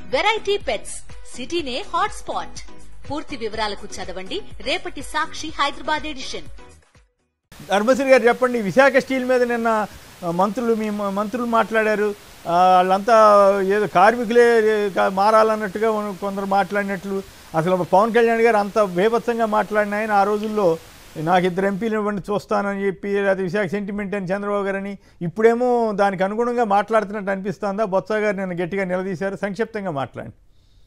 Variety pets సిటీనే hot spot పూర్తి వివరాలకు చదవండి రేపటి సాక్షి హైదరాబాద్ ఎడిషన్ ధర్మశ్రీ గారు చెప్పండి విశాఖ స్టీల్ మీద నిన్న ఆ, మంత్రులు మీ మ- మంత్రులు మాట్లాడారు ఆ, వాళ్ళంతా ఏదో కార్మికులే కా- మారాలన్నట్టుగా ఉన్- కొందరు మాట్లాడినట్లు అసలు పవన్ కళ్యాణ్ గారు అంత బేభత్సంగా మాట్లాడిన ఆయన ఆ రోజుల్లో నాకు ఇద్దరు ఎంపీలు ఇవ్వండి చూస్తానని చెప్పి లేదా విశాఖ సెంటిమెంట్ అని చంద్రబాబు గారని ఇప్పుడేమో దానికి అనుగుణంగా మాట్లాడుతున్నట్టు అనిపిస్తుందా బొత్స గారు నిన్న గట్టిగా నిలదీశారు సంక్షిప్తంగా మాట్లాడండి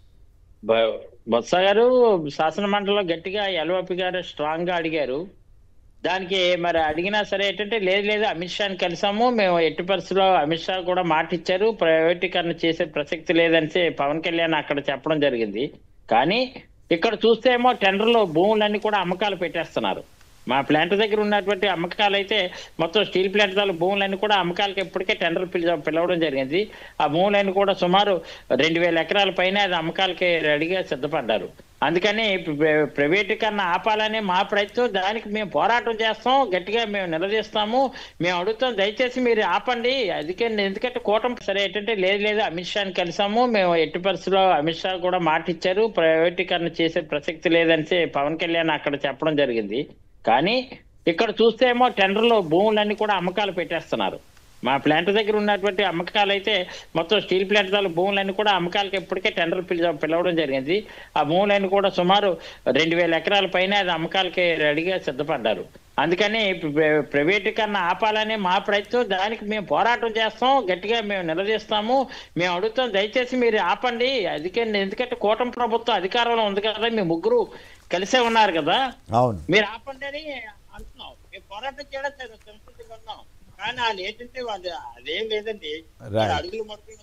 బ- బొత్స గారు శాసన మండలిలో గట్టిగా ఎల్వపి గారు స్ట్రాంగ్ గా అడిగారు దానికి మరి అడిగినా సరే ఏంటంటే లేదు లేదు అమిత్ షాని కలిసాము మేము ఎట్టి పరిస్థితుల్లో అమిత్ షా కూడా మాట ఇచ్చారు ప్రైవేటీకరణ చేసే ప్రసక్తి లేదని పవన్ కళ్యాణ్ అక్కడ చెప్పడం జరిగింది కానీ ఇక్కడ చూస్తే ఏమో టెండర్లో భూములన్నీ కూడా అమ్మకాలు పెట్టేస్తున్నారు మా ప్లాంట్ దగ్గర ఉన్నటువంటి అమ్మకాలు అయితే మొత్తం స్టీల్ ప్లాంట్ తాలూకు భూములన్నీ కూడా అమ్మకాలకి ఇప్పటికే టెండర్ పిల పిలవడం జరిగింది ఆ భూములన్నీ కూడా సుమారు రెండు వేల ఎకరాల పైన అది అమ్మకాలకి రెడీగా సిద్ధపడ్డారు అందుకని ప్ర- ప్రైవేటీకరణ ఆపాలనే మా ప్రయత్నం దానికి మేము పోరాటం చేస్తాం గట్టిగా మేము నిలదీస్తాము మేము అడుగుతాం దయచేసి మీరు ఆపండి అందుకే ఎందుకంటే కూటమి సరే ఏంటంటే లేదు లేదు అమిత్ షాని కలిసాము మేము ఎట్టి పరిస్థితుల్లో అమిత్ షా కూడా మాట ఇచ్చారు ప్రైవేటీకరణ చేసే ప్రసక్తి లేదని పవన్ కళ్యాణ్ అక్కడ చెప్పడం జరిగింది కానీ ఇక్కడ చూస్తే ఏమో టెండర్లో భూములన్నీ కూడా అమ్మకాలు పెట్టేస్తున్నారు మా ప్లాంట్ దగ్గర ఉన్నటువంటి అమ్మకాలు అయితే మొత్తం స్టీల్ ప్లాంట్ తాలూకు భూములన్నీ కూడా అమ్మకాలకి ఇప్పటికే టెండర్ పిల పిలవడం జరిగింది ఆ భూములన్నీ కూడా సుమారు రెండు వేల ఎకరాల పైన అది అమ్మకాలకి రెడీగా సిద్ధపడ్డారు అందుకని ప్ర- ప్రైవేటీకరణ ఆపాలనే మా ప్రయత్నం దానికి మేము పోరాటం చేస్తాం గట్టిగా మేము నిలదీస్తాము మేము అడుగుతాం దయచేసి మీరు ఆపండి అందుకే ఎందుకంటే కూటమి ప్రభుత్వం అధికారంలో ఉంది కదా మీ ముగ్గురు కలిసే ఉన్నారు కదా అవును మీరు ఆపండి అని అంటున్నాం మేము పోరాటం చేయడం లేదు, సంస్కృతిగా ఉన్నాం కానీ వాళ్ళు ఏంటంటే వాళ్ళు అదేం లేదండి Right. అడుగులు మొత్తం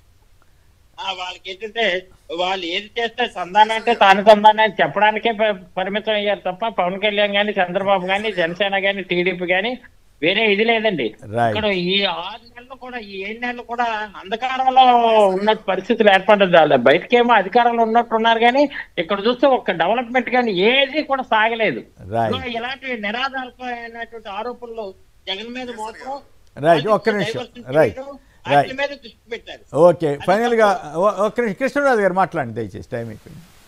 ఆ, వాళ్ళకి ఏంటంటే వాళ్ళు ఏది చేస్తే సంధానం అంటే తాను సంధానం అని చెప్పడానికే ప- పరిమితం అయ్యారు తప్ప పవన్ కళ్యాణ్ గాని చంద్రబాబు గాని జనసేన గాని టీడీపీ గాని వేరే ఇది లేదండి Right. ఇక్కడ ఈ ఆరు నెలలు కూడా ఈ ఏడు నెలలు కూడా అంధకారంలో ఉన్న పరిస్థితులు ఏర్పడ్డది వాళ్ళు బయటకేమో అధికారంలో ఉన్నట్టు ఉన్నారు కానీ ఇక్కడ చూస్తే ఒక డెవలప్మెంట్ కానీ ఏది కూడా సాగలేదు Right. ఇదిగో ఇలాంటి నిరాధారమైనటువంటి ఆరోపణలు జగన్ మీద మోసం Right. ఒక్క నిమిషం. Right. వాటి మీద దృష్టి పెట్టారు ఓకే ఫైనల్గా ఒ- ఒక్క నిమిషం కృష్ణరాజు గారు మాట్లాడండి దయచేసి టైం అయిపోయింది